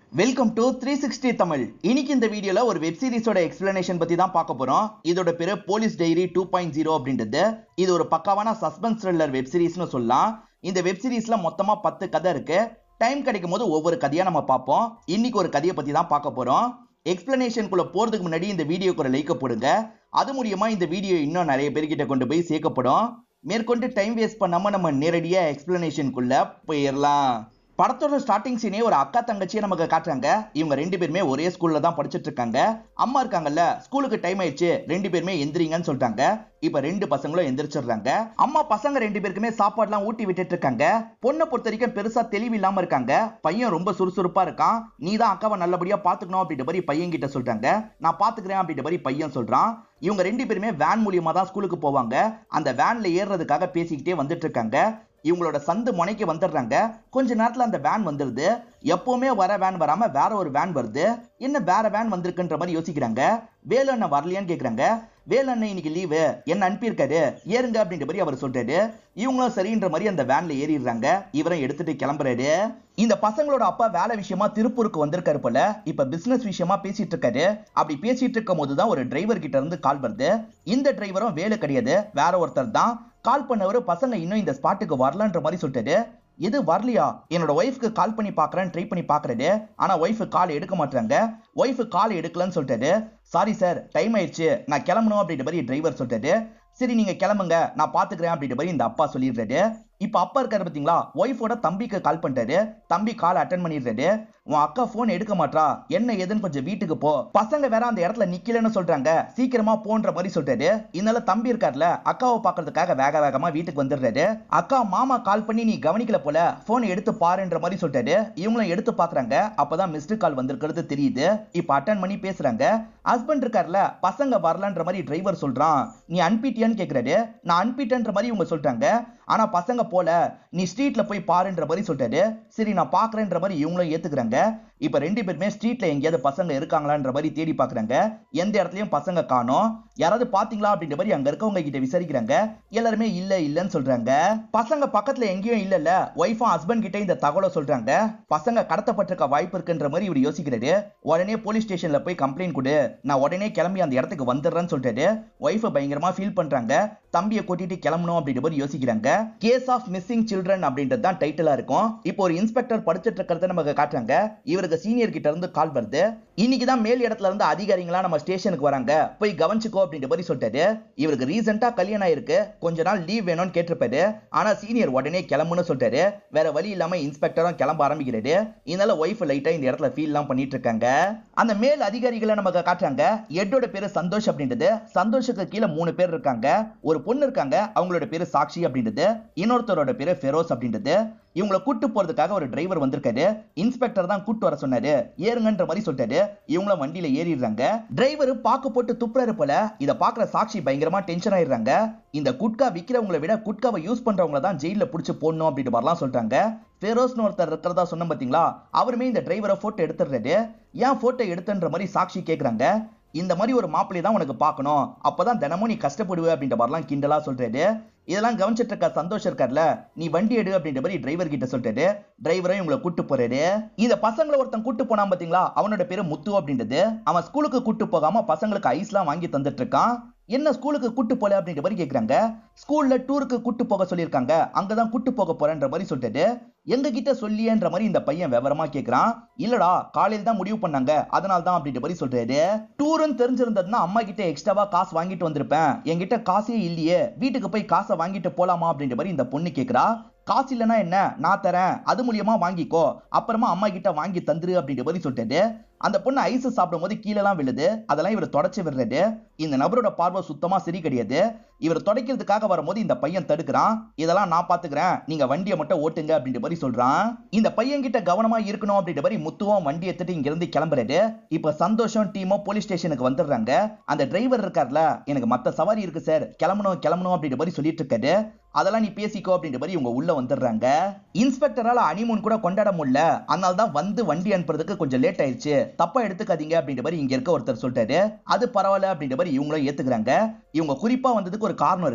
welcome to three sixty Tamil இன்னைக்கு இந்த வீடியோல ஒரு வெப் சீரிஸோட எக்ஸ்பிளனேஷன் பத்தி தான் பார்க்க போறோம் இதோட பேரு police diary two point zero அப்படின்றது இது ஒரு பக்காவான சஸ்பென்ஸ் த்ரில்லர் வெப் சீரிஸ்னு சொல்லலாம் இந்த வெப் சீரிஸ்ல மொத்தமா பத்து கதை இருக்கு டைம் கிடைக்கும் போது ஒவ்வொரு கதையா நம்ம பார்ப்போம் இன்னைக்கு ஒரு கதையை பத்தி தான் பார்க்க போறோம் எக்ஸ்பிளனேஷனுக்குள்ள போறதுக்கு முன்னாடி இந்த வீடியோக்கு ஒரு லைக்க போடுங்க அது மூலியமா இந்த வீடியோ இன்னும் நிறைய பேர்கிட்ட கொண்டு போய் சேர்க்கப்படும் மேற்கொண்டு டைம் வேஸ்ட் பண்ணாம நம்ம நேரடியா எக்ஸ்பிளனேஷனுக்குள்ள போயிடலாம் படத்தோட ஸ்டார்டிங் சீனே ஒரு அக்கா தங்கச்சியை நமக்கு காட்டுறாங்க இவங்க ரெண்டு பேருமே ஒரே ஸ்கூல்ல தான் படிச்சிட்டு இருக்காங்க அம்மா இருக்காங்கல்ல ஸ்கூலுக்கு டைம் ஆயிடுச்சு ரெண்டு பேருமே எந்திரிங்கன்னு சொல்லிட்டாங்க இப்ப ரெண்டு பசங்களும் எந்திரிச்சிடுறாங்க அம்மா பசங்க ரெண்டு பேருக்குமே சாப்பாடுலாம் ஊட்டி விட்டுட்டு இருக்காங்க பொண்ணை பொறுத்த வரைக்கும் பெருசா தெளிவு இல்லாம இருக்காங்க பையன் ரொம்ப சுறுசுறுப்பா இருக்கான் நீ தான் அக்காவை நல்லபடியா பாத்துக்கணும் அப்படின்ற மாதிரி பையன் கிட்ட சொல்றாங்க நான் பாத்துக்கிறேன் அப்படின்ற மாதிரி பையன் சொல்றான் இவங்க ரெண்டு பேருமே வேன் மூலியமா தான் ஸ்கூலுக்கு போவாங்க அந்த வேன்ல ஏறுறதுக்காக பேசிக்கிட்டே வந்துட்டு இருக்காங்க இவங்களோட சந்து முனைக்கு வந்துடுறாங்க கொஞ்ச நேரத்துல அந்த வேன் வந்துருது எப்பவுமே வர வேன் வராம வேற ஒரு வேன் வருது என்ன வேற வேன் வந்திருக்குன்ற மாதிரி யோசிக்கிறாங்க வேலு அண்ணன் வரலையான்னு கேக்குறாங்க வேலு அண்ணன் இன்னைக்கு லீவு என்ன அனுப்பியிருக்காரு ஏறுங்க அப்படின்ற மாதிரி அவர் சொல்றாரு இவங்களும் சரின்ற மாதிரி அந்த வேன்ல ஏறிடுறாங்க இவரும் எடுத்துட்டு கிளம்புறாரு இந்த பசங்களோட அப்பா வேலை விஷயமா திருப்பூருக்கு வந்திருக்காரு போல இப்ப பிசினஸ் விஷயமா பேசிட்டு இருக்காரு அப்படி பேசிட்டு இருக்கும் போதுதான் ஒரு டிரைவர் கிட்ட இருந்து கால் வருது இந்த டிரைவரும் வேலை கிடையாது வேற ஒருத்தர் தான் கால் பண்ணவர் பசங்க இன்னும் இந்த ஸ்பாட்டுக்கு வரலன்ற மாதிரி சொல்லிட்டாரு இது வரலையா என்னோட ஒய்ஃப்க்கு கால் பண்ணி பார்க்கறேன் ட்ரை பண்ணி பார்க்கறது ஆனா ஒய்ஃப் கால் எடுக்க மாட்டாங்க ஒய்ஃப் கால் எடுக்கலன்னு சொல்லிட்டாரு சாரி சார் டைம் ஆயிடுச்சு நான் கிளம்பணும் அப்படின்ற மாதிரி டிரைவர் சொல்லிட்டாரு சரி நீங்க கிளம்புங்க நான் பாத்துக்கிறேன் அப்படின்ற மாதிரி இந்த அப்பா சொல்லிடுறாரு இப்ப அப்பா இருக்காரு பாத்தீங்களா ஒய்ஃபோட தம்பிக்கு கால் பண்ணிட்டாரு தம்பி கால் அட்டன் பண்ணிடுறாரு உன் அக்கா போன் எடுக்க மாட்டா என்ன ஏதுன்னு கொஞ்சம் வீட்டுக்கு போ பசங்க வேற அந்த இடத்துல நிக்கலன்னு சொல்றாங்க சீக்கிரமா போன்ற மாதிரி சொல்றாரு இதனால தம்பி இருக்கார்ல அக்காவை பாக்குறதுக்காக வேக வேகமா வீட்டுக்கு வந்துடுறாரு அக்கா மாமா கால் பண்ணி நீ கவனிக்கல போல போன் எடுத்து பாருன்ற மாதிரி சொல்றாரு இவங்களும் எடுத்து பாக்குறாங்க அப்பதான் மிஸ்டு கால் வந்திருக்கிறது தெரியுது இப்ப அட்டன் பண்ணி பேசுறாங்க ஹஸ்பண்ட் இருக்கார்ல பசங்க வரலன்ற மாதிரி டிரைவர் சொல்றான் நீ அனுப்பிட்டியான்னு கேக்குறாரு நான் அனுப்பிட்டேன்ற மாதிரி இவங்க சொல்றாங்க ஆனா பசங்க போல நீ ஸ்ட்ரீட்ல போய் பாருன்ற மாதிரி சொல்றாரு சரி நான் பாக்குறேன்ற மாதிரி இவங்களும் ஏத்துக்கிறாங்க இப்ப ரெண்டு பேருமே ஸ்ட்ரீட்ல எங்கேயாவது பசங்க இருக்காங்களான்ற மாதிரி தேடி பாக்குறாங்க எந்த இடத்துலயும் பசங்க காணோம் யாராவது பாத்தீங்களா அப்படின்ற மாதிரி அங்க இருக்கவங்க கிட்ட விசாரிக்கிறாங்க எல்லாருமே இல்ல இல்லன்னு சொல்றாங்க பசங்க பக்கத்துல எங்கேயும் இல்லல்ல ஒய்ஃபும் ஹஸ்பண்ட் கிட்ட இந்த தகவலை சொல்றாங்க பசங்க கடத்தப்பட்டிருக்க வாய்ப்பு இருக்குன்ற மாதிரி இவர் யோசிக்கிறாரு உடனே போலீஸ் ஸ்டேஷன்ல போய் கம்ப்ளைண்ட் கொடு நான் உடனே கிளம்பி அந்த இடத்துக்கு வந்துடுறேன்னு சொல்லிட்டாரு ஒய்ஃபை பயங்கரமா ஃபீல் பண்றாங்க தம்பியை கூட்டிட்டு கிளம்பணும் அப்படின்ற மாதிரி யோசிக்கிறாங்க கேஸ் ஆஃப் மிஸ்ஸிங் சில்ட்ரன் அப்படின்றது தான் டைட்டிலா இருக்கும் இப்போ ஒரு இன்ஸ்பெக்டர் படிச்சிட்டு இருக்கிறத நமக்கு காட்டுறாங்க இவருக்கு சீனியர் கிட்ட இருந்து கால் வருது இன்னைக்கு தான் மேல் இடத்துல இருந்து அதிகாரிங்களா நம்ம ஸ்டேஷனுக்கு வராங்க போய் கவனிச்சுக்கோ அப்படின்ற மாதிரி சொல்லிட்டாரு இவருக்கு ரீசெண்டா கல்யாணம் ஆயிருக்கு கொஞ்ச நாள் லீவ் வேணும்னு கேட்டிருப்பாரு ஆனா சீனியர் உடனே கிளம்புன்னு சொல்லிட்டாரு வேற வழி இல்லாம இன்ஸ்பெக்டரும் கிளம்ப ஆரம்பிக்கிறாரு இதனால ஒய்ஃப் லைட்டா இந்த இடத்துல ஃபீல் எல்லாம் பண்ணிட்டு இருக்காங்க அந்த மேல் அதிகாரிகளை நமக்கு காட்டுறாங்க எட்டோட பேரு சந்தோஷ் அப்படின்றது சந்தோஷுக்கு கீழே மூணு பேர் இருக்காங்க ஒரு பொண்ணு இருக்காங்க அவங்களோட பேரு சாக்ஷி அப்படின்றது இன்னொருத்தரோட பேரு ஃபெரோஸ் அப்படின்றது இவங்களை கூட்டு போறதுக்காக ஒரு டிரைவர் வந்திருக்காரு இன்ஸ்பெக்டர் தான் கூட்டு வர சொன்னாரு ஏறுங்கன்ற மாதிரி சொல்லிட்டாரு இவங்களும் வண்டியில ஏறிடுறாங்க டிரைவர் பாக்கு போட்டு துப்புறாரு போல இத பாக்குற சாட்சி பயங்கரமா டென்ஷன் ஆயிடுறாங்க இந்த குட்கா விக்கிறவங்களை விட குட்காவை யூஸ் பண்றவங்கள தான் ஜெயில புடிச்சு போடணும் அப்படின்ற மாதிரிலாம் சொல்றாங்க ஃபெரோஸ்னு ஒருத்தர் இருக்கிறதா சொன்ன பாத்தீங்களா அவருமே இந்த டிரைவரை போட்டோ எடுத்துடுறாரு ஏன் போட்டோ எடுத்துன்ற மாதிரி சாட்சி கேக்குறாங்க இந்த மாதிரி ஒரு மாப்பிள்ளை தான் உனக்கு பார்க்கணும் அப்பதான் தினமும் நீ கஷ்டப்படுவ அப்படின்ற மாதிரிலாம் கிண்டலா சொல்றாரு இதெல்லாம் கவனிச்சிட்டு இருக்க சந்தோஷம் இருக்கார்ல நீ வண்டி எடு அப்படின்ற மாதிரி டிரைவர் கிட்ட சொல்லிட்டாரு டிரைவரும் இவங்களை கூட்டு போறாரு இந்த பசங்களை ஒருத்தன் கூட்டு போனான் பாத்தீங்களா அவனோட பேரு முத்து அப்படின்றது அவன் ஸ்கூலுக்கு கூட்டு போகாம பசங்களுக்கு ஐஸ்லாம் வாங்கி தந்துட்டு இருக்கான் என்ன ஸ்கூலுக்கு கூட்டு போல அப்படின்ற மாதிரி கேக்குறாங்க ஸ்கூல்ல டூருக்கு கூட்டு போக சொல்லியிருக்காங்க அங்கதான் கூட்டு போக போறேன்ற மாதிரி சொல்லிட்டு எங்க கிட்ட சொல்லியன்ற மாதிரி இந்த பையன் விவரமா கேக்குறான் இல்லடா காலையில் தான் முடிவு பண்ணாங்க அதனால தான் அப்படின்ற மாதிரி சொல்றாரு டூருன்னு தெரிஞ்சிருந்ததுன்னா அம்மா கிட்ட எக்ஸ்ட்ராவா காசு வாங்கிட்டு வந்திருப்பேன் என்கிட்ட காசே இல்லையே வீட்டுக்கு போய் காசை வாங்கிட்டு போலாமா அப்படின்ற மாதிரி இந்த பொண்ணு கேக்குறா காசு இல்லைன்னா என்ன நான் தரேன் அது மூலியமா வாங்கிக்கோ அப்புறமா அம்மா கிட்ட வாங்கி தந்துரு அப்படின்ற மாதிரி சொல்லிட்டு அந்த பொண்ணு ஐஸ் சாப்பிடும் போது கீழெல்லாம் விழுது அதெல்லாம் இவர் தொடச்சு விடுறாரு இந்த நபரோட பார்வை சுத்தமா சரி கிடையாது இவர் துடைக்கிறதுக்காக வரும்போது இந்த பையன் தடுக்கிறான் இதெல்லாம் நான் பாத்துக்கிறேன் நீங்க வண்டியை மட்டும் ஓட்டுங்க அப்படின்ற மாதிரி சொல்றான் இந்த பையன் கிட்ட கவனமா இருக்கணும் அப்படின்ற மாதிரி முத்துவும் வண்டி எடுத்துட்டு இங்க இருந்து கிளம்புறாரு இப்ப சந்தோஷம் டீமோ போலீஸ் ஸ்டேஷனுக்கு வந்துடுறாங்க அந்த டிரைவர் இருக்கார்ல எனக்கு மத்த சவாரி இருக்கு சார் கிளம்பணும் கிளம்பணும் அப்படின்ற மாதிரி சொல்லிட்டு இருக்காரு அதெல்லாம் நீ பேசிக்கோ அப்படின்ற மாதிரி இவங்க உள்ள வந்துடுறாங்க இன்ஸ்பெக்டரால அனிமூன் கூட கொண்டாட முடியல அதனால தான் வந்து வண்டி அனுப்புறதுக்கு கொஞ்சம் லேட் ஆயிடுச்சு தப்பா எடுத்துக்காதீங்க அப்படின்ற மாதிரி இங்க இருக்க ஒருத்தர் சொல்லிட்டாரு அது பரவாயில்ல அப்படின்ற மாதிரி இவங்களும் ஏத்துக்கிறாங்க இவங்க குறிப்பா வந்ததுக்கு ஒரு காரணம் இருக்கு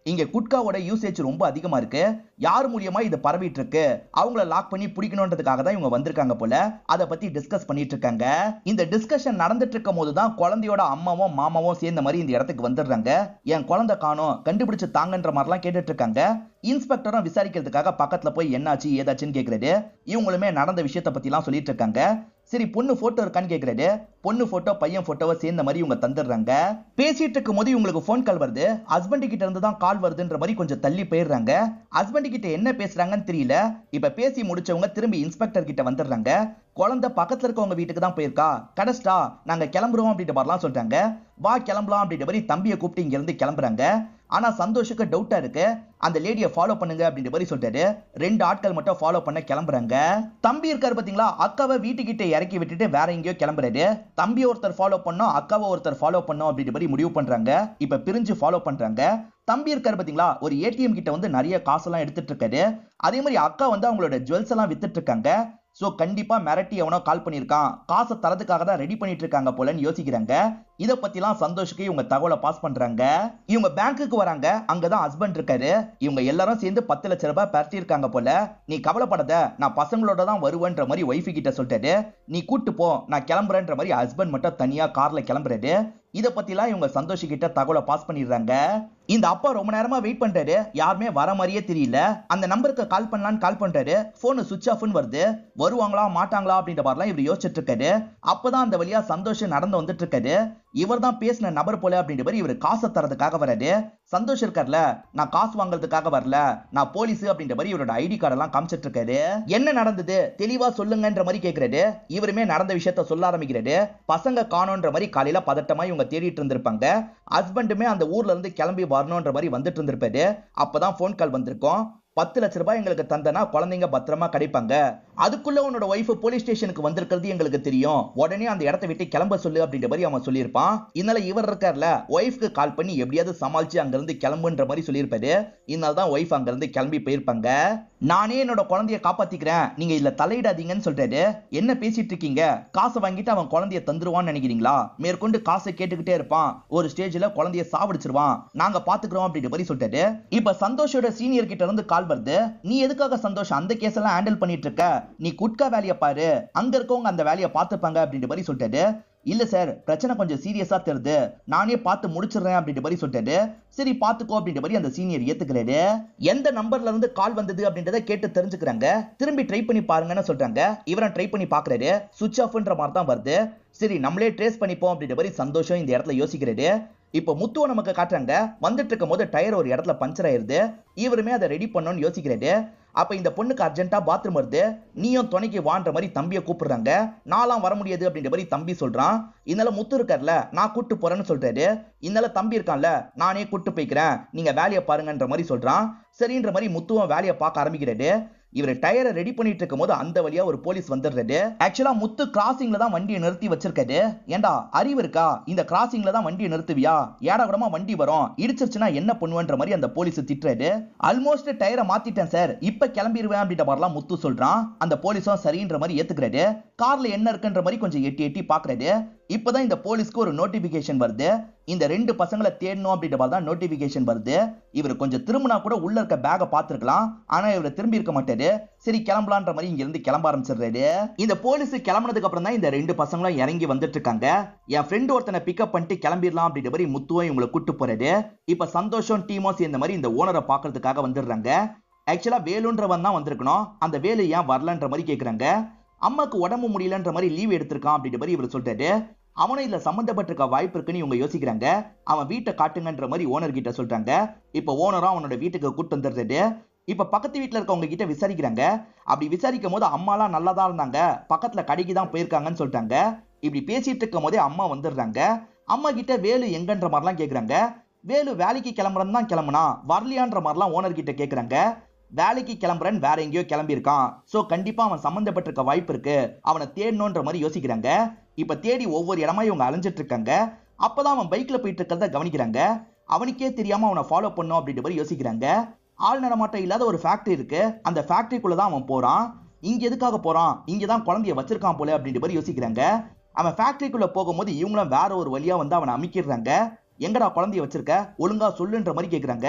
இங்க குட்காவோட யூசேஜ் ரொம்ப அதிகமா இருக்கு யார் மூலியமா இது பரவிட்டு இருக்கு அவங்கள லாக் பண்ணி பிடிக்கணுன்றதுக்காக தான் இவங்க வந்திருக்காங்க போல அதை பத்தி டிஸ்கஸ் பண்ணிட்டு இருக்காங்க இந்த டிஸ்கஷன் நடந்துட்டு இருக்கும் போது தான் குழந்தையோட அம்மாவும் மாமாவும் சேர்ந்த மாதிரி இந்த இடத்துக்கு வந்துடுறாங்க என் குழந்தை காணோம் கண்டுபிடிச்சு தாங்கன்ற மாதிரிலாம் கேட்டுட்டு இருக்காங்க இன்ஸ்பெக்டரும் விசாரிக்கிறதுக்காக பக்கத்துல போய் என்னாச்சு ஏதாச்சுன்னு கேக்குறாரு இவங்களுமே நடந்த விஷயத்த பத்தி எல்லாம் சொல்லிட்டு இருக்காங்க சரி பொண்ணு போட்டோ இருக்கான்னு கேக்குறாரு பொண்ணு போட்டோ பையன் போட்டோவை சேர்ந்த மாதிரி இவங்க தந்துடுறாங்க பேசிட்டு இருக்கும் போது இவங்களுக்கு ஃபோன் கால் வருது ஹஸ்பண்ட் கிட்ட இருந்து தான் கால் வருதுன்ற மாதிரி கொஞ்சம் தள்ளி போயிடுறாங்க ஹஸ்பண்ட் கிட்ட என்ன பேசுறாங்கன்னு தெரியல இப்ப பேசி முடிச்சவங்க திரும்பி இன்ஸ்பெக்டர் கிட்ட வந்துடுறாங்க குழந்தை பக்கத்துல இருக்கவங்க வீட்டுக்கு தான் போயிருக்கா கடைஸ்டா நாங்க கிளம்புறோம் அப்படின்ற மாதிரிலாம் சொல்றாங்க வா கிளம்பலாம் அப்படின்ற மாதிரி தம்பியை கூப்பிட்டு இங்க இருந்து கிளம்புறாங்க ஆனா சந்தோஷுக்கு டவுட்டா இருக்கு அந்த லேடியை ஃபாலோ பண்ணுங்க அப்படின்ற மாதிரி சொல்லிட்டாரு ரெண்டு ஆட்கள் மட்டும் ஃபாலோ பண்ண கிளம்புறாங்க தம்பி இருக்காரு பாத்தீங்களா அக்காவை வீட்டுக்கிட்ட இறக்கி விட்டுட்டு வேற எங்கேயோ கிளம்புறாரு தம்பி ஒருத்தர் ஃபாலோ பண்ணோம் அக்காவை ஒருத்தர் ஃபாலோ பண்ணோம் அப்படின்ற மாதிரி முடிவு பண்றாங்க இப்ப பிரிஞ்சு ஃபாலோ பண்றாங்க தம்பி இருக்காரு பாத்தீங்களா ஒரு ஏடிஎம் கிட்ட வந்து நிறைய காசெல்லாம் எடுத்துட்டு இருக்காரு அதே மாதிரி அக்கா வந்து அவங்களோட ஜுவல்ஸ் எல்லாம் வித்துட்டு இருக்காங்க சோ கண்டிப்பா மிரட்டி எவனோ கால் பண்ணியிருக்கான் காசை தரதுக்காக தான் ரெடி பண்ணிட்டு இருக்காங்க போலன்னு யோசிக்கிறாங்க இத பத்திலாம் சந்தோஷுக்கு இவங்க தகவலை பாஸ் பண்றாங்க இவங்க பேங்க்குக்கு வராங்க அங்கதான் ஹஸ்பண்ட் இருக்காரு இவங்க எல்லாரும் சேர்ந்து பத்து லட்ச ரூபாய் பரட்டி இருக்காங்க போல நீ கவலைப்படாத நான் பசங்களோட தான் வருவேன்ற மாதிரி ஒய்ஃபு கிட்ட சொல்லிட்டாரு நீ கூட்டு போ நான் கிளம்புறேன்ற மாதிரி ஹஸ்பண்ட் மட்டும் தனியா கார்ல கிளம்புறாரு இத பத்திலாம் இவங்க சந்தோஷ் கிட்ட தகவலை பாஸ் பண்ணிடுறாங்க இந்த அப்பா ரொம்ப நேரமா வெயிட் பண்றாரு யாருமே வர மாதிரியே தெரியல அந்த நம்பருக்கு கால் பண்ணலான்னு கால் பண்றாரு போன் சுவிச் ஆஃப்னு வருது வருவாங்களா மாட்டாங்களா அப்படின்ற மாதிரிலாம் இவர் யோசிச்சுட்டு இருக்காரு அப்பதான் அந்த வழியா சந்தோஷம் நடந்து வந்துட்டு இருக்காரு இவர் தான் பேசின நபர் போல அப்படின்ற மாதிரி இவர் காசை தரதுக்காக வராரு சந்தோஷ் இருக்கார்ல நான் காசு வாங்குறதுக்காக வரல நான் போலீஸ் அப்படின்ற மாதிரி இவரோட ஐடி கார்டு எல்லாம் காமிச்சிட்டு இருக்காரு என்ன நடந்தது தெளிவா சொல்லுங்கன்ற மாதிரி கேக்குறாரு இவருமே நடந்த விஷயத்த சொல்ல ஆரம்பிக்கிறாரு பசங்க காணோன்ற மாதிரி காலையில பதட்டமா இவங்க தேடிட்டு இருந்திருப்பாங்க ஹஸ்பண்டுமே அந்த ஊர்ல இருந்து கிளம்பி வரணும்ன்ற மாதிரி வந்துட்டு இருந்திருப்பாரு அப்பதான் ஃபோன் கால் வந்திருக்கும் பத்து லட்ச ரூபாய் எங்களுக்கு தந்தனா குழந்தைங்க பத்திரமா கிடைப்பாங்க அதுக்குள்ள உன்னோட ஒய்ஃப் போலீஸ் ஸ்டேஷனுக்கு வந்திருக்கிறது எங்களுக்கு தெரியும் உடனே அந்த இடத்த விட்டு கிளம்ப சொல்லு அப்படின்ற மாதிரி அவன் சொல்லியிருப்பான் இதனால இவர் இருக்கார்ல ஒய்ஃப்க்கு கால் பண்ணி எப்படியாவது சமாளிச்சு அங்கிருந்து கிளம்புன்ற மாதிரி சொல்லியிருப்பாரு இதனால தான் ஒய்ஃப் அங்கிருந்து கிளம்பி போயிருப்பாங்க நானே என்னோட குழந்தைய காப்பாத்திக்கிறேன் நீங்க இதுல தலையிடாதீங்கன்னு சொல்றாரு என்ன பேசிட்டு இருக்கீங்க காசை வாங்கிட்டு அவன் குழந்தைய தந்துருவான்னு நினைக்கிறீங்களா மேற்கொண்டு காசை கேட்டுக்கிட்டே இருப்பான் ஒரு ஸ்டேஜ்ல குழந்தைய சாவடிச்சிருவான் நாங்க பாத்துக்கிறோம் அப்படின்ற மாதிரி சொல்லிட்டாரு இப்ப சந்தோஷோட சீனியர் கிட்ட இருந்து கால் வருது நீ எதுக்காக சந்தோஷ் அந்த கேஸ் எல்லாம் ஹேண்டில் பண்ணிட்டு இருக்க நீ குட்கா வேலையை பாரு அங்க இருக்கவங்க அந்த வேலையை பார்த்துப்பாங்க அப்படின்ற மாதிரி சொல்லிட்டாரு இல்ல சார் பிரச்சனை கொஞ்சம் சீரியஸா தெரியுது நானே பார்த்து முடிச்சிடுறேன் அப்படின்ற மாதிரி சொல்லிட்டாரு சரி பாத்துக்கோ அப்படின்ற மாதிரி அந்த சீனியர் ஏத்துக்கிறாரு எந்த நம்பர்ல இருந்து கால் வந்தது அப்படின்றத கேட்டு தெரிஞ்சுக்கிறாங்க திரும்பி ட்ரை பண்ணி பாருங்கன்னு சொல்றாங்க இவரும் ட்ரை பண்ணி பாக்குறாரு சுவிச் ஆஃப்ன்ற மாதிரி தான் வருது சரி நம்மளே ட்ரேஸ் பண்ணிப்போம் அப்படின்ற மாதிரி சந்தோஷம் இந்த இடத்துல யோசிக்கிறாரு இப்போ முத்துவை நமக்கு காட்டுறாங்க வந்துட்டு இருக்கும் போது டயர் ஒரு இடத்துல பஞ்சர் ஆயிருது இவருமே அதை ரெடி பண்ணணும்னு யோசிக்கிறாரு அப்ப இந்த பொண்ணுக்கு அர்ஜென்ட்டா பாத்ரூம் வருது நீயும் துணைக்கு வான்ற மாதிரி தம்பியை கூப்பிடுறாங்க நான்லாம் வர முடியாது அப்படின்ற மாதிரி தம்பி சொல்றான் இதனால முத்து இருக்கார்ல நான் கூட்டு போறேன்னு சொல்றாரு இதனால தம்பி இருக்கான்ல நானே கூட்டு போய்க்கிறேன் நீங்க வேலையை பாருங்கன்ற மாதிரி சொல்றான் சரின்ற மாதிரி முத்துவன் வேலையை பார்க்க ஆரம்பிக்கிறாரு இவர் டயரை ரெடி பண்ணிட்டு இருக்கும் போது அந்த வழியா ஒரு போலீஸ் வந்துடுறாரு ஆக்சுவலா முத்து கிராசிங்ல தான் வண்டியை நிறுத்தி வச்சிருக்காரு ஏண்டா அறிவு இருக்கா இந்த கிராசிங்ல தான் வண்டியை நிறுத்துவியா ஏடா கூடமா வண்டி வரும் இடிச்சிருச்சுன்னா என்ன பண்ணுவேன்ற மாதிரி அந்த போலீஸ் திட்டுறாரு ஆல்மோஸ்ட் டயரை மாத்திட்டேன் சார் இப்ப கிளம்பிடுவேன் அப்படின்ற மாதிரிலாம் முத்து சொல்றான் அந்த போலீஸும் சரின்ற மாதிரி ஏத்துக்கிறாரு கார்ல என்ன இருக்குன்ற மாதிரி கொஞ்சம் எட்டி எட்டி பாக்குறாரு இப்பதான் இந்த போலீஸ்க்கு ஒரு நோட்டிபிகேஷன் வருது இந்த ரெண்டு பசங்களை தேடணும் அப்படின்ற மாதிரி தான் நோட்டிபிகேஷன் வருது இவர் கொஞ்சம் திரும்பினா கூட உள்ள இருக்க பேக்கை பார்த்திருக்கலாம் ஆனா இவர் திரும்பி இருக்க மாட்டாரு சரி கிளம்பலான்ற மாதிரி இங்க இருந்து கிளம்ப ஆரம்பிச்சிடுறாரு இந்த போலீஸ் கிளம்புனதுக்கு அப்புறம் தான் இந்த ரெண்டு பசங்களும் இறங்கி வந்துட்டு இருக்காங்க என் ஃப்ரெண்டு ஒருத்தனை பிக்கப் பண்ணிட்டு கிளம்பிடலாம் அப்படின்ற மாதிரி முத்துவும் இவங்களை கூட்டு போறாரு இப்ப சந்தோஷம் டீமோ சேர்ந்த மாதிரி இந்த ஓனரை பாக்குறதுக்காக வந்துடுறாங்க ஆக்சுவலா வேலுன்றவன் தான் வந்திருக்கணும் அந்த வேலு ஏன் வரலன்ற மாதிரி கேக்குறாங்க அம்மாக்கு உடம்பு முடியலன்ற மாதிரி லீவ் எடுத்திருக்கான் அப்படின்ற மாதிரி இவர் சொல்லிட்டாரு அவனும் இதுல சம்பந்தப்பட்டிருக்க வாய்ப்பு இருக்குன்னு இவங்க யோசிக்கிறாங்க அவன் வீட்டை காட்டுங்கன்ற மாதிரி ஓனர் கிட்ட சொல்றாங்க இப்ப ஓனரும் அவனோட வீட்டுக்கு கூட்டு வந்துடுறாரு இப்ப பக்கத்து வீட்டுல இருக்கவங்க கிட்ட விசாரிக்கிறாங்க அப்படி விசாரிக்கும் போது அம்மாலாம் நல்லா தான் இருந்தாங்க பக்கத்துல கடைக்கு தான் போயிருக்காங்கன்னு சொல்லிட்டாங்க இப்படி பேசிட்டு இருக்கும் போதே அம்மா வந்துடுறாங்க அம்மா கிட்ட வேலு எங்கன்ற மாதிரிலாம் கேக்குறாங்க வேலு வேலைக்கு கிளம்புறன்னு தான் கிளம்புனா வரலையான்ற மாதிரிலாம் ஓனர் கிட்ட கேக்குறாங்க வேலைக்கு கிளம்புறேன்னு வேற எங்கேயோ கிளம்பியிருக்கான் சோ கண்டிப்பா அவன் சம்பந்தப்பட்டிருக்க வாய்ப்பு இருக்கு அவனை தேடணுன்ற மாதிரி யோசிக்கிறாங்க இப்ப தேடி ஒவ்வொரு இடமா இவங்க அலைஞ்சிட்டு இருக்காங்க அப்பதான் அவன் பைக்ல போயிட்டு இருக்கிறத கவனிக்கிறாங்க அவனுக்கே தெரியாம அவனை ஃபாலோ பண்ணும் அப்படின்ற மாதிரி யோசிக்கிறாங்க ஆள் நடமாட்டம் இல்லாத ஒரு ஃபேக்டரி இருக்கு அந்த ஃபேக்டரிக்குள்ள தான் அவன் போறான் இங்க எதுக்காக போறான் இங்க தான் குழந்தைய வச்சிருக்கான் போல அப்படின்ற மாதிரி யோசிக்கிறாங்க அவன் ஃபேக்டரிக்குள்ள போகும்போது இவங்களும் வேற ஒரு வழியா வந்து அவனை அமைக்கிறாங்க எங்கடா குழந்தைய வச்சிருக்க ஒழுங்கா சொல்லுன்ற மாதிரி கேக்குறாங்க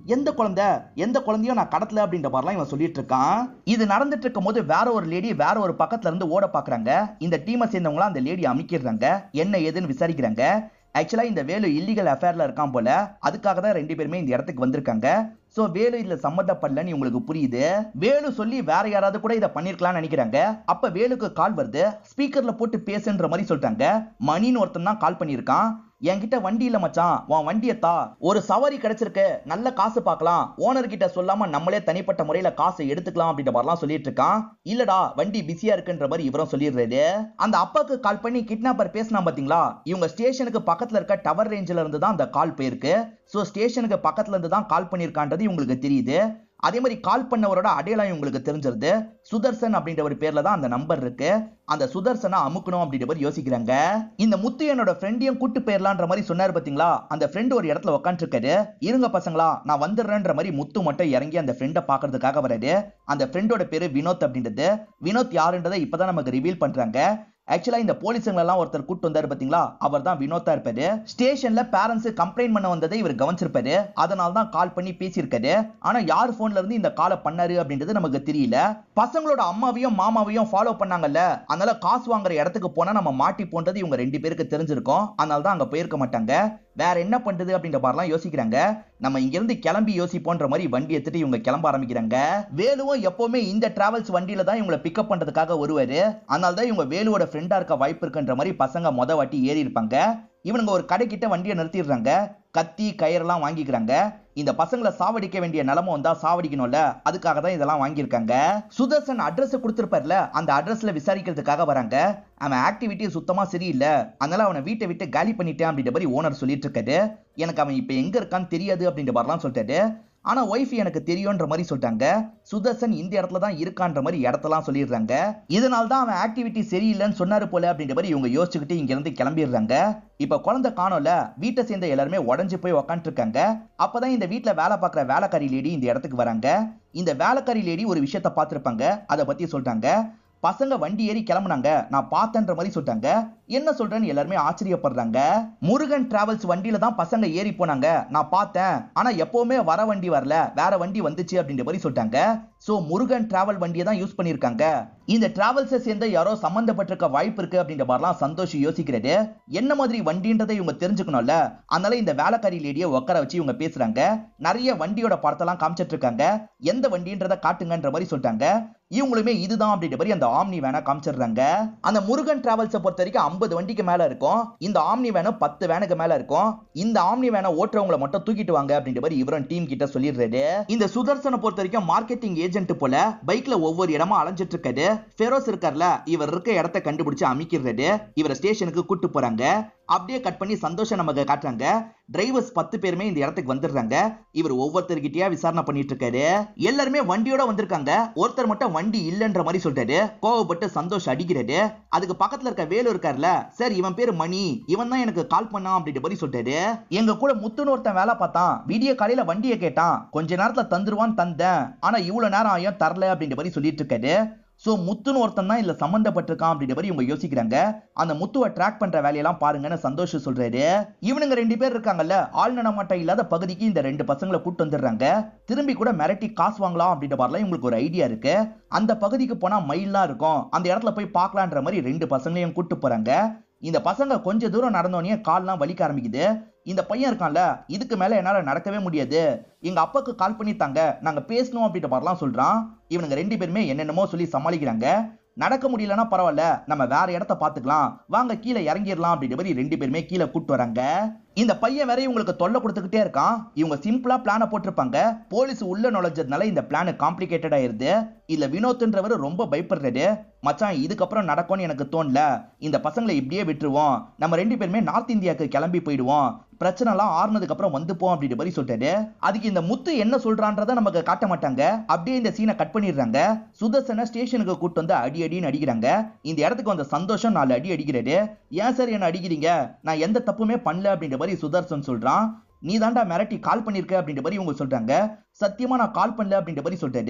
எந்த குழந்தை எந்த குழந்தையும் நான் கடத்தல அப்படின்ற மாதிரிலாம் இவன் சொல்லிட்டு இருக்கான் இது நடந்துட்டு இருக்கும் போது வேற ஒரு லேடி வேற ஒரு பக்கத்துல இருந்து ஓட பாக்குறாங்க இந்த டீமை சேர்ந்தவங்களா அந்த லேடி அமைக்கிறாங்க என்ன ஏதுன்னு விசாரிக்கிறாங்க ஆக்சுவலா இந்த வேலு இல்லீகல் அஃபேர்ல இருக்கான் போல அதுக்காக தான் ரெண்டு பேருமே இந்த இடத்துக்கு வந்திருக்காங்க சோ வேலு இதுல சம்மந்தப்படலன்னு உங்களுக்கு புரியுது வேலு சொல்லி வேற யாராவது கூட இதை பண்ணிருக்கலாம்னு நினைக்கிறாங்க அப்ப வேலுக்கு கால் வருது ஸ்பீக்கர்ல போட்டு பேசுன்ற மாதிரி சொல்லிட்டாங்க மணின்னு ஒருத்தன் தான் கால் பண்ணியிருக்கான் என்கிட்ட வண்டி இல்ல மச்சான் உன் வண்டியை தா ஒரு சவாரி கிடைச்சிருக்கு நல்ல காசு பார்க்கலாம் ஓனர் கிட்ட சொல்லாம நம்மளே தனிப்பட்ட முறையில காசை எடுத்துக்கலாம் அப்படின்ற மாதிரிலாம் சொல்லிட்டு இருக்கான் இல்லடா வண்டி பிஸியா இருக்குன்ற மாதிரி இவரும் சொல்லிடுறாரு அந்த அப்பாக்கு கால் பண்ணி கிட்னாப்பர் பேசினா பாத்தீங்களா இவங்க ஸ்டேஷனுக்கு பக்கத்துல இருக்க டவர் ரேஞ்சில இருந்து தான் அந்த கால் போயிருக்கு சோ ஸ்டேஷனுக்கு பக்கத்துல இருந்து தான் கால் பண்ணிருக்கான்றது இவங்களுக்கு தெரியுது அதே மாதிரி கால் பண்ணவரோட அடையாளம் உங்களுக்கு தெரிஞ்சிருது சுதர்சன் அப்படின்ற ஒரு பேர்ல தான் அந்த நம்பர் இருக்கு அந்த சுதர்சனை அமுக்கணும் அப்படின்ற மாதிரி யோசிக்கிறாங்க இந்த முத்து என்னோட ஃப்ரெண்டையும் கூட்டு போயிடலான்ற மாதிரி சொன்னாரு பாத்தீங்களா அந்த ஃப்ரெண்ட் ஒரு இடத்துல உட்காந்துருக்காரு இருங்க பசங்களா நான் வந்துடுறேன்ற மாதிரி முத்து மட்டும் இறங்கி அந்த ஃப்ரெண்டை பாக்குறதுக்காக வராரு அந்த ஃப்ரெண்டோட பேரு வினோத் அப்படின்றது வினோத் யாருன்றதை இப்பதான் நமக்கு ரிவீல் பண்றாங்க ஆக்சுவலா இந்த போலீஸுங்களெல்லாம் ஒருத்தர் கூட்டு வந்தாரு பாத்தீங்களா அவர் தான் வினோத்தா இருப்பாரு ஸ்டேஷன்ல பேரண்ட்ஸ் கம்ப்ளைண்ட் பண்ண வந்ததை இவர் கவனிச்சிருப்பாரு அதனால தான் கால் பண்ணி பேசியிருக்காரு ஆனா யார் போன்ல இருந்து இந்த காலை பண்ணாரு அப்படின்றது நமக்கு தெரியல பசங்களோட அம்மாவையும் மாமாவையும் ஃபாலோ பண்ணாங்கல்ல அதனால காசு வாங்குற இடத்துக்கு போனா நம்ம மாட்டி போன்றது இவங்க ரெண்டு பேருக்கு தெரிஞ்சிருக்கும் அதனால தான் அங்க போயிருக்க மாட்டாங்க வேற என்ன பண்றது அப்படின்ற மாதிரிலாம் யோசிக்கிறாங்க நம்ம இங்க இருந்து கிளம்பி யோசிப்போன்ற மாதிரி வண்டி எடுத்துட்டு இவங்க கிளம்ப ஆரம்பிக்கிறாங்க வேலுவும் எப்பவுமே இந்த டிராவல்ஸ் வண்டியில தான் இவங்களை பிக்கப் பண்றதுக்காக வருவாரு அதனால தான் இவங்க வேலுவோட ஃப்ரெண்டா இருக்க வாய்ப்பு இருக்குன்ற மாதிரி பசங்க மொத வாட்டி ஏறி இருப்பாங்க இவனுங்க ஒரு கடைக்கிட்ட வண்டியை நிறுத்திடுறாங்க கத்தி கயிறெல்லாம் வாங்கிக்கிறாங்க இந்த பசங்களை சாவடிக்க வேண்டிய நிலைமை வந்தா சாவடிக்கணும்ல அதுக்காக தான் இதெல்லாம் வாங்கியிருக்காங்க சுதர்சன் அட்ரஸ் கொடுத்துருப்பார்ல அந்த அட்ரஸ்ல விசாரிக்கிறதுக்காக வராங்க அவன் ஆக்டிவிட்டி சுத்தமா சரியில்லை அதனால அவனை வீட்டை விட்டு காலி பண்ணிட்டேன் அப்படின்ற மாதிரி ஓனர் சொல்லிட்டு இருக்காரு எனக்கு அவன் இப்ப எங்க இருக்கான்னு தெரியாது அப்படின்ற மாதிரிலாம் சொல்லிட்டாரு ஆனா ஒய்ஃப் எனக்கு தெரியும்ன்ற மாதிரி சொல்லிட்டாங்க சுதர்சன் இந்த இடத்துல தான் இருக்கான்ற மாதிரி இடத்தெல்லாம் சொல்லிடுறாங்க இதனால தான் அவன் ஆக்டிவிட்டி சரியில்லைன்னு சொன்னாரு போல அப்படின்ற மாதிரி இவங்க யோசிச்சுக்கிட்டு இங்க இருந்து கிளம்பிடுறாங்க இப்ப குழந்தை காணோம்ல வீட்டை சேர்ந்த எல்லாருமே உடஞ்சு போய் உக்காந்துட்டு இருக்காங்க அப்பதான் இந்த வீட்டுல வேலை பார்க்குற வேலைக்காரி லேடி இந்த இடத்துக்கு வராங்க இந்த வேலைக்காரி லேடி ஒரு விஷயத்த பார்த்திருப்பாங்க அதை பத்தி சொல்றாங்க பசங்க வண்டி ஏறி கிளம்புனாங்க நான் பார்த்தேன்ற மாதிரி சொல்லிட்டாங்க என்ன சொல்றேன்னு எல்லாருமே ஆச்சரியப்படுறாங்க முருகன் டிராவல்ஸ் வண்டியில தான் பசங்க ஏறி போனாங்க நான் பார்த்தேன் ஆனா எப்பவுமே வர வண்டி வரல வேற வண்டி வந்துச்சு அப்படின்ற மாதிரி சொல்லிட்டாங்க சோ முருகன் டிராவல் வண்டியை தான் யூஸ் பண்ணிருக்காங்க இந்த டிராவல்ஸை சேர்ந்த யாரோ சம்பந்தப்பட்டிருக்க வாய்ப்பு இருக்கு அப்படின்ற மாதிரிலாம் சந்தோஷ் யோசிக்கிறது என்ன மாதிரி வண்டின்றதை இவங்க தெரிஞ்சுக்கணும்ல அதனால இந்த வேலைக்காரி லேடியை உட்கார வச்சு இவங்க பேசுறாங்க நிறைய வண்டியோட படத்தெல்லாம் காமிச்சிட்டு இருக்காங்க எந்த வண்டின்றதை காட்டுங்கன்ற மாதிரி சொல்லிட்டாங்க இவங்களுமே இதுதான் அப்படின்ற மாதிரி அந்த ஆம்னி வேனை காமிச்சிடுறாங்க அந்த முருகன் டிராவல்ஸை பொறுத்த வரைக்கும் ஐம்பது வண்டிக்கு மேல இருக்கும் இந்த ஆம்னி வேனை பத்து வேனுக்கு மேல இருக்கும் இந்த ஆம்னி வேனை ஓட்டுறவங்களை மட்டும் தூக்கிட்டு வாங்க அப்படின்ற மாதிரி இவரும் டீம் கிட்ட சொல்லிடுறாரு இந்த சுதர்சனை பொறுத்த வரைக்கும் மார்க்கெட்டிங் ஏஜென்ட் போல பைக்ல ஒவ்வொரு இடமா அலைஞ்சிட்டு இருக்காரு ஃபெரோஸ் இருக்கார்ல இவர் இருக்க இடத்த கண்டுபிடிச்சு அமைக்கிறாரு இவரை ஸ்டேஷனுக்கு கூட்டு போறாங்க அப்படியே கட் பண்ணி சந்தோஷம் நமக்கு காட்டுறாங்க டிரைவர்ஸ் பத்து பேருமே இந்த இடத்துக்கு வந்துடுறாங்க இவர் ஒவ்வொருத்தர்கிட்டயா விசாரணை பண்ணிட்டு இருக்காரு எல்லாருமே வண்டியோட வந்திருக்காங்க ஒருத்தர் மட்டும் வண்டி இல்லைன்ற மாதிரி சொல்லிட்டாரு கோவப்பட்டு சந்தோஷ் அடிக்கிறாரு அதுக்கு பக்கத்துல இருக்க வேலு இருக்காருல்ல சார் இவன் பேரு மணி இவன் தான் எனக்கு கால் பண்ணான் அப்படின்ற மாதிரி சொல்லிட்டாரு எங்க கூட முத்துன்னு ஒருத்தன் வேலை பார்த்தான் விடிய காலையில வண்டியை கேட்டான் கொஞ்ச நேரத்துல தந்துருவான்னு தந்தேன் ஆனா இவ்வளவு நேரம் ஆயும் தரல அப்படின்ற மாதிரி சொல்லிட்டு இருக்காரு சோ முத்துன்னு ஒருத்தன் தான் இதுல சம்பந்தப்பட்டிருக்கான் அப்படின்ற மாதிரி இவங்க யோசிக்கிறாங்க அந்த முத்துவை ட்ராக் பண்ற வேலையெல்லாம் பாருங்கன்னு சந்தோஷ் சொல்றாரு இவனுங்க ரெண்டு பேர் இருக்காங்கல்ல ஆள் நடமாட்டம் இல்லாத பகுதிக்கு இந்த ரெண்டு பசங்களை கூட்டு வந்துடுறாங்க திரும்பி கூட மிரட்டி காசு வாங்கலாம் அப்படின்ற மாதிரிலாம் இவங்களுக்கு ஒரு ஐடியா இருக்கு அந்த பகுதிக்கு போனா மயில்லாம் இருக்கும் அந்த இடத்துல போய் பார்க்கலான்ற மாதிரி ரெண்டு பசங்களையும் கூட்டு போறாங்க இந்த பசங்க கொஞ்ச தூரம் நடந்தோடனே கால்லாம் வலிக்க ஆரம்பிக்குது இந்த பையன் இருக்கான்ல இதுக்கு மேல என்னால நடக்கவே முடியாது எங்க அப்பாக்கு கால் பண்ணி தாங்க நாங்க பேசணும் அப்படின்ற மாதிரிலாம் சொல்றான் இவனுங்க ரெண்டு பேருமே என்னென்னமோ சொல்லி சமாளிக்கிறாங்க நடக்க முடியலன்னா பரவாயில்ல நம்ம வேற இடத்த பாத்துக்கலாம் வாங்க கீழே இறங்கிடலாம் அப்படின்ற மாதிரி ரெண்டு பேருமே கீழே கூட்டு வராங்க இந்த பையன் வேற இவங்களுக்கு தொல்லை கொடுத்துக்கிட்டே இருக்கான் இவங்க சிம்பிளா பிளான போட்டிருப்பாங்க போலீஸ் உள்ள நுழைஞ்சதுனால இந்த பிளான் காம்ப்ளிகேட்டட் ஆயிருது இல்ல வினோத்ன்றவர் ரொம்ப பயப்படுறாரு மச்சான் இதுக்கப்புறம் நடக்கும்னு எனக்கு தோணல இந்த பசங்களை இப்படியே விட்டுருவோம் நம்ம ரெண்டு பேருமே நார்த் இந்தியாவுக்கு கிளம்பி போயிடுவோம் பிரச்சனை எல்லாம் ஆறுனதுக்கு அப்புறம் வந்துப்போம் அப்படின்ற மாதிரி சொல்லிட்டாரு அதுக்கு இந்த முத்து என்ன சொல்றான்றத நமக்கு காட்ட மாட்டாங்க அப்படியே இந்த சீனை கட் பண்ணிடுறாங்க சுதர்சனை ஸ்டேஷனுக்கு கூட்டு வந்து அடி அடின்னு அடிக்கிறாங்க இந்த இடத்துக்கு வந்த சந்தோஷம் நாலு அடி அடிக்கிறாரு ஏன் சார் என்ன அடிக்கிறீங்க நான் எந்த தப்புமே பண்ணல அப்படின்ற மாதிரி சுதர்சன் சொல்றான் நீ தாண்டா மிரட்டி கால் பண்ணிருக்க அப்படின்ற மாதிரி இவங்க சொல்றாங்க சத்தியமா நான் கால் பண்ணல அப்படின்ற மாதிரி சொல்லிட்டாரு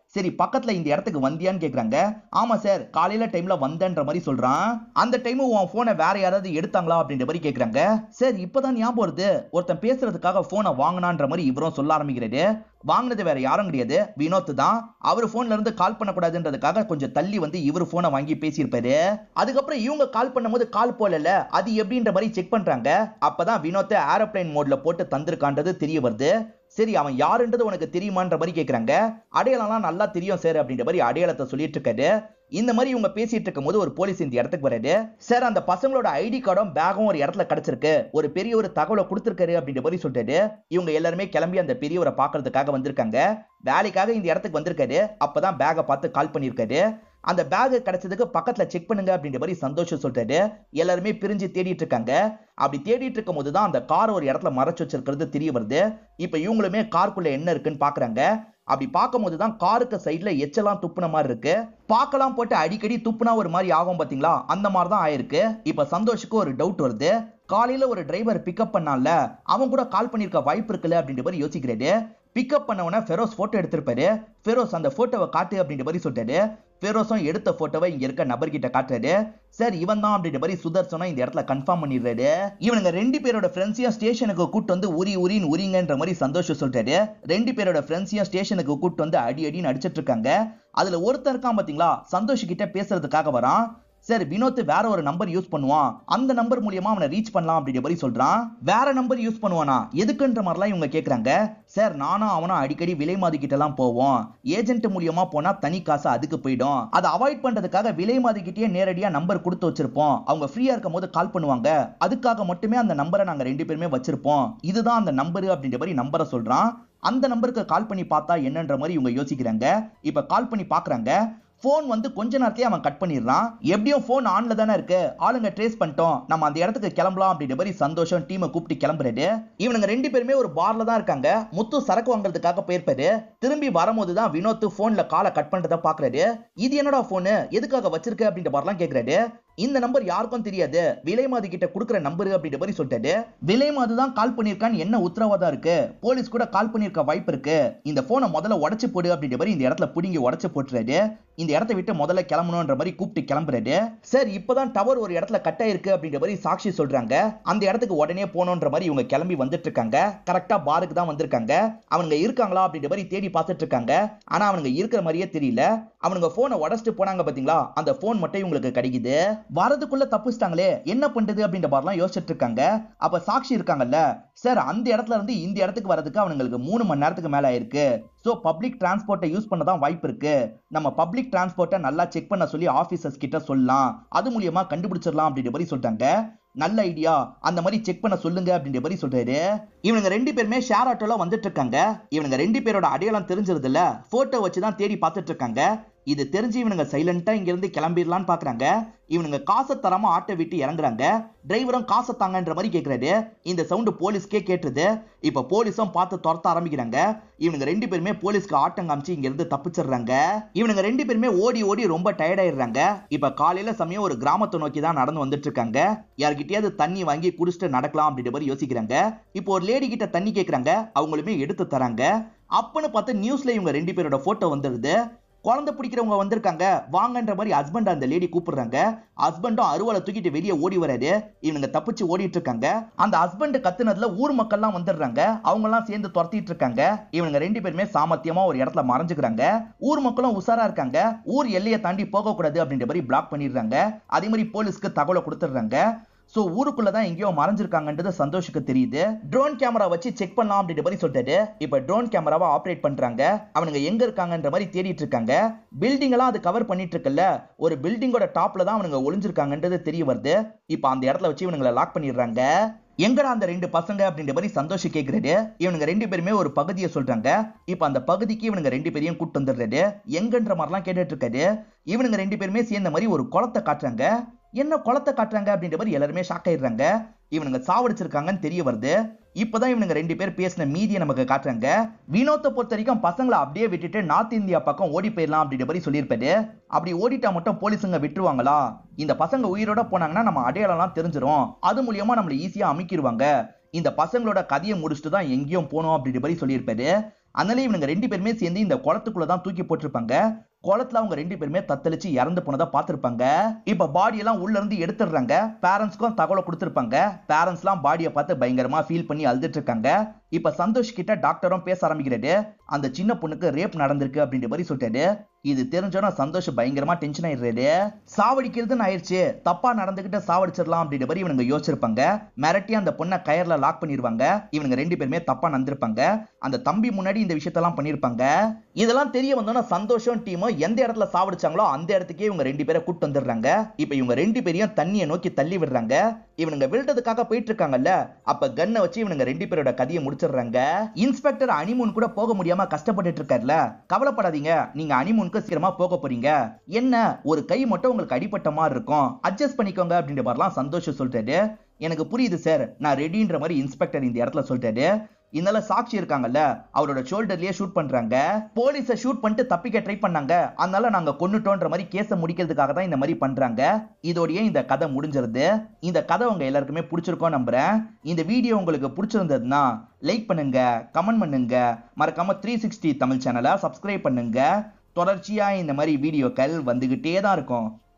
சரி பக்கத்துல இந்த இடத்துக்கு வந்தியான்னு கேக்குறாங்க ஆமா சார் காலையில டைம்ல வந்தேன்ற மாதிரி சொல்றான் அந்த டைம் உன் போனை வேற யாராவது எடுத்தாங்களா அப்படின்ற மாதிரி கேக்குறாங்க சார் இப்பதான் ஞாபகம் வருது ஒருத்தன் பேசுறதுக்காக போனை வாங்கினான்ற மாதிரி இவரும் சொல்ல ஆரம்பிக்கிறாரு வாங்கினது வேற யாரும் கிடையாது வினோத் தான் அவர் போன்ல இருந்து கால் பண்ணக்கூடாதுன்றதுக்காக கொஞ்சம் தள்ளி வந்து இவர் போனை வாங்கி பேசியிருப்பாரு அதுக்கப்புறம் இவங்க கால் பண்ணும்போது கால் போலல அது எப்படின்ற மாதிரி செக் பண்றாங்க அப்பதான் வினோத் ஏரோப்ளைன் மோட்ல போட்டு தந்திருக்கான்றது தெரிய வருது சரி அவன் யாருன்றது உனக்கு தெரியுமான்ற மாதிரி கேக்குறாங்க அடையாளம்லாம் நல்லா தெரியும் சார் அப்படின்ற மாதிரி அடையாளத்தை சொல்லிட்டு இருக்காரு இந்த மாதிரி இவங்க பேசிட்டு இருக்கும் போது ஒரு போலீஸ் இந்த இடத்துக்கு வராரு சார் அந்த பசங்களோட ஐடி கார்டும் பேகும் ஒரு இடத்துல கிடைச்சிருக்கு ஒரு பெரிய ஒரு தகவலை கொடுத்துருக்காரு அப்படின்ற மாதிரி சொல்லிட்டாரு இவங்க எல்லாருமே கிளம்பி அந்த பெரியவரை பாக்குறதுக்காக வந்திருக்காங்க வேலைக்காக இந்த இடத்துக்கு வந்திருக்காரு அப்பதான் பேகை பார்த்து கால் பண்ணியிருக்காரு அந்த பேக் கிடைச்சதுக்கு பக்கத்துல செக் பண்ணுங்க அப்படின்ற மாதிரி சந்தோஷம் சொல்லிட்டாரு எல்லாருமே பிரிஞ்சு தேடிட்டு இருக்காங்க அப்படி தேடிட்டு இருக்கும் போது தான் அந்த கார் ஒரு இடத்துல மறைச்சு வச்சிருக்கிறது தெரிய வருது இப்ப இவங்களுமே காருக்குள்ள என்ன இருக்குன்னு பாக்குறாங்க அப்படி பார்க்கும்போது தான் காருக்கு சைடுல எச்சலாம் துப்புன மாதிரி இருக்கு பார்க்கலாம் போட்டு அடிக்கடி துப்புனா ஒரு மாதிரி ஆகும் பாத்தீங்களா அந்த மாதிரி தான் ஆயிருக்கு இப்ப சந்தோஷுக்கு ஒரு டவுட் வருது காலையில ஒரு டிரைவர் பிக்கப் பண்ணான்ல அவன் கூட கால் பண்ணிருக்க வாய்ப்பு இருக்குல்ல அப்படின்ற மாதிரி யோசிக்கிறாரு பிக்கப் பண்ணவன ஃபெரோஸ் போட்டோ எடுத்திருப்பாரு ஃபெரோஸ் அந்த போட்டோவை காட்டு அப்படின்ற மாதிரி சொல்லிட்டாரு ஃபெரோஸும் எடுத்த போட்டோவை இங்க இருக்க நபர்கிட்ட காட்டுறாரு சார் இவன் தான் அப்படின்ற மாதிரி சுதர்சனம் இந்த இடத்துல கன்ஃபார்ம் பண்ணிடுறாரு இவனுங்க ரெண்டு பேரோட ஃப்ரெண்ட்ஸையும் ஸ்டேஷனுக்கு கூட்டு வந்து உரி உரின்னு உரிங்கன்ற மாதிரி சந்தோஷம் சொல்றாரு ரெண்டு பேரோட ஃப்ரெண்ட்ஸையும் ஸ்டேஷனுக்கு கூட்டு வந்து அடி அடின்னு அடிச்சிட்டு இருக்காங்க அதுல ஒருத்தர் இருக்கான் பாத்தீங்களா சந்தோஷ் கிட்ட பேசுறதுக்காக வரான் சார் வினோத் வேற ஒரு நம்பர் யூஸ் பண்ணுவான் அந்த நம்பர் மூலியமா அவனை ரீச் பண்ணலாம் அப்படின்ற மாதிரி சொல்றான் வேற நம்பர் யூஸ் பண்ணுவானா எதுக்குன்ற மாதிரிலாம் இவங்க கேக்குறாங்க சார் நானும் அவனும் அடிக்கடி விலை கிட்ட எல்லாம் போவோம் ஏஜென்ட் மூலியமா போனா தனி காசு அதுக்கு போயிடும் அதை அவாய்ட் பண்றதுக்காக விலை கிட்டே நேரடியா நம்பர் கொடுத்து வச்சிருப்போம் அவங்க ஃப்ரீயா இருக்கும் போது கால் பண்ணுவாங்க அதுக்காக மட்டுமே அந்த நம்பரை நாங்க ரெண்டு பேருமே வச்சிருப்போம் இதுதான் அந்த நம்பர் அப்படின்ற மாதிரி நம்பரை சொல்றான் அந்த நம்பருக்கு கால் பண்ணி பார்த்தா என்னன்ற மாதிரி இவங்க யோசிக்கிறாங்க இப்ப கால் பண்ணி பாக்குறாங்க ஃபோன் வந்து கொஞ்ச நேரத்தையே அவன் கட் பண்ணிடுறான் எப்படியும் ஃபோன் ஆன்ல தானே இருக்கு ஆளுங்க ட்ரேஸ் பண்ணிட்டோம் நம்ம அந்த இடத்துக்கு கிளம்பலாம் அப்படின்ற மாதிரி சந்தோஷம் டீமை கூப்பிட்டு கிளம்புறாரு இவனுங்க ரெண்டு பேருமே ஒரு பார்ல தான் இருக்காங்க முத்து சரக்கு வாங்குறதுக்காக போயிருப்பாரு திரும்பி வரும்போது தான் வினோத் போன்ல காலை கட் பண்றத பாக்குறாரு இது என்னடா போனு எதுக்காக வச்சிருக்க அப்படின்ற மாதிரிலாம் கேக்குறாரு இந்த நம்பர் யாருக்கும் தெரியாது விலைமாது கிட்ட கொடுக்குற நம்பர் அப்படின்ற மாதிரி சொல்லிட்டாரு விலைமாது தான் கால் பண்ணிருக்கான்னு என்ன உத்தரவாதம் இருக்கு போலீஸ் கூட கால் பண்ணிருக்க வாய்ப்பு இருக்கு இந்த போனை முதல்ல உடச்சு போடு அப்படின்ற மாதிரி இந்த இடத்துல புடிங்கி உடச்சு போட்டுறாரு இந்த இடத்த விட்டு முதல்ல கிளம்பணும்ன்ற மாதிரி கூப்பிட்டு கிளம்புறாரு சார் இப்பதான் டவர் ஒரு இடத்துல கட் ஆயிருக்கு அப்படின்ற மாதிரி சாட்சி சொல்றாங்க அந்த இடத்துக்கு உடனே போகணுன்ற மாதிரி இவங்க கிளம்பி வந்துட்டு இருக்காங்க கரெக்டா பாருக்கு தான் வந்திருக்காங்க அவனுங்க இருக்காங்களா அப்படின்ற மாதிரி தேடி பார்த்துட்டு இருக்காங்க ஆனா அவனுங்க இருக்கிற மாதிரியே தெரியல அவனுங்க போனை உடச்சிட்டு போனாங்க பாத்தீங்களா அந்த போன் மட்டும் இவங்களுக்கு கிடைக்குது வரதுக்குள்ள தப்பிச்சிட்டாங்களே என்ன பண்றது அப்படின்ற மாதிரிலாம் யோசிச்சுட்டு இருக்காங்க அப்ப சாட்சி இருக்காங்கல்ல சார் அந்த இடத்துல இருந்து இந்த இடத்துக்கு வரதுக்கு அவனுங்களுக்கு மூணு மணி நேரத்துக்கு மேல ஆயிருக்கு ஸோ பப்ளிக் டிரான்ஸ்போர்ட்டை யூஸ் பண்ண தான் வாய்ப்பு இருக்கு நம்ம பப்ளிக் டிரான்ஸ்போர்ட்டை நல்லா செக் பண்ண சொல்லி ஆஃபீஸர்ஸ் கிட்ட சொல்லலாம் அது மூலியமா கண்டுபிடிச்சிடலாம் அப்படின்ற மாதிரி சொல்லிட்டாங்க நல்ல ஐடியா அந்த மாதிரி செக் பண்ண சொல்லுங்க அப்படின்ற மாதிரி சொல்றாரு இவனுங்க ரெண்டு பேருமே ஷேர் ஆட்டோல வந்துட்டு இருக்காங்க இவனுங்க ரெண்டு பேரோட அடையாளம் தெரிஞ்சது இல்ல போட்டோ வச்சு தான் தேடி பார்த்துட்டு இருக்காங்க இது தெரிஞ்சு இவனுங்க சைலண்டா இங்க இருந்து கிளம்பிடலான்னு பாக்குறாங்க இவனுங்க காசை தராம ஆட்டை விட்டு இறங்குறாங்க டிரைவரும் காசை தாங்கன்ற மாதிரி கேக்குறாரு இந்த சவுண்ட் போலீஸ்க்கே கேட்டுது இப்ப போலீஸும் பார்த்து துரத்த ஆரம்பிக்கிறாங்க இவனுங்க ரெண்டு பேருமே போலீஸ்க்கு ஆட்டம் காமிச்சு இங்க இருந்து தப்பிச்சிடுறாங்க இவனுங்க ரெண்டு பேருமே ஓடி ஓடி ரொம்ப டயர்ட் ஆயிடுறாங்க இப்ப காலையில சமயம் ஒரு கிராமத்தை நோக்கி தான் நடந்து வந்துட்டு இருக்காங்க யார்கிட்டயாவது தண்ணி வாங்கி குடிச்சிட்டு நடக்கலாம் அப்படின்ற மாதிரி யோசிக்கிறாங்க இப்போ ஒரு லேடி கிட்ட தண்ணி கேக்குறாங்க அவங்களுமே எடுத்து தராங்க அப்பன்னு பார்த்து நியூஸ்ல இவங்க ரெண்டு பேரோட போட்டோ வந்துருது குழந்தை பிடிக்கிறவங்க வந்திருக்காங்க வாங்கன்ற மாதிரி ஹஸ்பண்ட் அந்த லேடி கூப்பிடுறாங்க ஹஸ்பண்டும் அருவாளை தூக்கிட்டு வெளியே ஓடி வராரு இவனுங்க தப்பிச்சு ஓடிட்டு இருக்காங்க அந்த ஹஸ்பண்ட் கத்துனதுல ஊர் மக்கள்லாம் வந்துடுறாங்க அவங்க எல்லாம் சேர்ந்து துரத்திட்டு இருக்காங்க இவனுங்க ரெண்டு பேருமே சாமர்த்தியமா ஒரு இடத்துல மறைஞ்சுக்கிறாங்க ஊர் மக்களும் உஷாரா இருக்காங்க ஊர் எல்லையை தாண்டி போக கூடாது அப்படின்ற மாதிரி பிளாக் பண்ணிடுறாங்க அதே மாதிரி போலீஸ்க்கு தகவலை கொடுத்துடுறாங்க சோ ஊருக்குள்ள தான் எங்கேயோ மறைஞ்சிருக்காங்கன்றது சந்தோஷுக்கு தெரியுது ட்ரோன் கேமரா வச்சு செக் பண்ணலாம் அப்படின்ற மாதிரி சொல்லிட்டாரு இப்ப ட்ரோன் கேமராவை ஆப்ரேட் பண்றாங்க அவனுங்க எங்க இருக்காங்கன்ற மாதிரி தேடிட்டு இருக்காங்க பில்டிங் எல்லாம் அது கவர் பண்ணிட்டு இருக்குல்ல ஒரு பில்டிங்கோட டாப்ல தான் அவனுங்க ஒளிஞ்சிருக்காங்கன்றது தெரிய வருது இப்ப அந்த இடத்துல வச்சு இவனுங்களை லாக் பண்ணிடுறாங்க எங்கடா அந்த ரெண்டு பசங்க அப்படின்ற மாதிரி சந்தோஷ் கேக்குறாரு இவனுங்க ரெண்டு பேருமே ஒரு பகுதியை சொல்றாங்க இப்ப அந்த பகுதிக்கு இவனுங்க ரெண்டு பேரையும் கூட்டு வந்துடுறாரு எங்கன்ற மாதிரிலாம் கேட்டுட்டு இருக்காரு இவனுங்க ரெண்டு பேருமே சேர்ந்த மாதிரி ஒரு குளத்தை காட்டுறாங்க என்ன குளத்தை காட்டுறாங்க அப்படின்ற மாதிரி எல்லாருமே ஷாக் ஆயிடுறாங்க இவனுங்க சாவடிச்சிருக்காங்கன்னு தெரிய வருது இப்பதான் இவனுங்க ரெண்டு பேர் பேசின மீதியை நமக்கு காட்டுறாங்க வினோத்தை பொறுத்த வரைக்கும் பசங்களை அப்படியே விட்டுட்டு நார்த் இந்தியா பக்கம் ஓடி போயிடலாம் அப்படின்ற மாதிரி சொல்லியிருப்பாரு அப்படி ஓடிட்டா மட்டும் போலீஸுங்க விட்டுருவாங்களா இந்த பசங்க உயிரோட போனாங்கன்னா நம்ம அடையாளம்லாம் தெரிஞ்சிரும் அது மூலியமா நம்மள ஈஸியா அமைக்கிடுவாங்க இந்த பசங்களோட கதையை முடிச்சுட்டு தான் எங்கேயும் போனோம் அப்படின்ற மாதிரி சொல்லியிருப்பாரு அதனால இவனுங்க ரெண்டு பேருமே சேர்ந்து இந்த குளத்துக்குள்ள தான் தூக்கி போட்டிருப்பாங்க குளத்துல அவங்க ரெண்டு பேருமே தத்தளிச்சு இறந்து போனதா பார்த்திருப்பாங்க இப்ப பாடி எல்லாம் உள்ள இருந்து எடுத்துடுறாங்க பேரண்ட்ஸ்க்கும் தகவலை கொடுத்திருப்பாங்க பேரண்ட்ஸ் எல்லாம் பாடியை பார்த்து பயங்கரமா ஃபீல் பண்ணி அழுதுட்டு இருக்காங்க இப்ப சந்தோஷ் கிட்ட டாக்டரும் பேச ஆரம்பிக்கிறாரு அந்த சின்ன பொண்ணுக்கு ரேப் நடந்திருக்கு அப்படின்ற மாதிரி சொல்லிட்டாரு இது தெரிஞ்சோன்னா சந்தோஷ் பயங்கரமா டென்ஷன் ஆயிடுறாரு சாவடிக்கிறதுன்னு ஆயிடுச்சு தப்பா நடந்துகிட்டு சாவடிச்சிடலாம் அப்படின்ற மாதிரி இவனுங்க யோசிச்சிருப்பாங்க மிரட்டி அந்த பொண்ணை கயர்ல லாக் பண்ணிருவாங்க இவனுங்க ரெண்டு பேருமே தப்பா நடந்திருப்பாங்க அந்த தம்பி முன்னாடி இந்த விஷயத்தெல்லாம் பண்ணிருப்பாங்க இதெல்லாம் தெரிய வந்தோன்னா சந்தோஷம் டீமும் எந்த இடத்துல சாவடிச்சாங்களோ அந்த இடத்துக்கே இவங்க ரெண்டு பேரை கூட்டு வந்துடுறாங்க இப்ப இவங்க ரெண்டு பேரையும் தண்ணியை நோக்கி தள்ளி விடுறாங்க இவனுங்க விழுறதுக்காக போயிட்டு இருக்காங்கல்ல அப்ப கன்னை வச்சு இவனுங்க ரெண்டு பேரோட கதையை முடிச்சிடுறாங்க இன்ஸ்பெக்டர் அனிமூன் கூட போக முடியாம கஷ்டப்பட்டுட்டு இருக்காருல கவலைப்படாதீங்க நீங்க அனிமூனுக்கு சீக்கிரமா போக போறீங்க என்ன ஒரு கை மட்டும் உங்களுக்கு அடிபட்ட மாதிரி இருக்கும் அட்ஜஸ்ட் பண்ணிக்கோங்க அப்படின்ற மாதிரிலாம் சந்தோஷம் சொல்லிட்டாரு எனக்கு புரியுது சார் நான் ரெடின்ற மாதிரி இன்ஸ்பெக்டர் இந்த இடத்துல சொல்லிட்டாரு இதனால சாட்சி இருக்காங்கல்ல அவரோட ஷோல்டர்லயே ஷூட் பண்றாங்க போலீஸை ஷூட் பண்ணிட்டு தப்பிக்க ட்ரை பண்ணாங்க அதனால நாங்க கொன்னுட்டோன்ற மாதிரி கேஸை முடிக்கிறதுக்காக தான் இந்த மாதிரி பண்றாங்க இதோடயே இந்த கதை முடிஞ்சிருது இந்த கதை உங்க எல்லாருக்குமே பிடிச்சிருக்கோம் நம்புறேன் இந்த வீடியோ உங்களுக்கு பிடிச்சிருந்ததுன்னா லைக் பண்ணுங்க கமெண்ட் பண்ணுங்க மறக்காம த்ரீ சிக்ஸ்டி தமிழ் சேனலை சப்ஸ்கிரைப் பண்ணுங்க தொடர்ச்சியா இந்த மாதிரி வீடியோக்கள் வந்துகிட்டே தான் இருக்கும்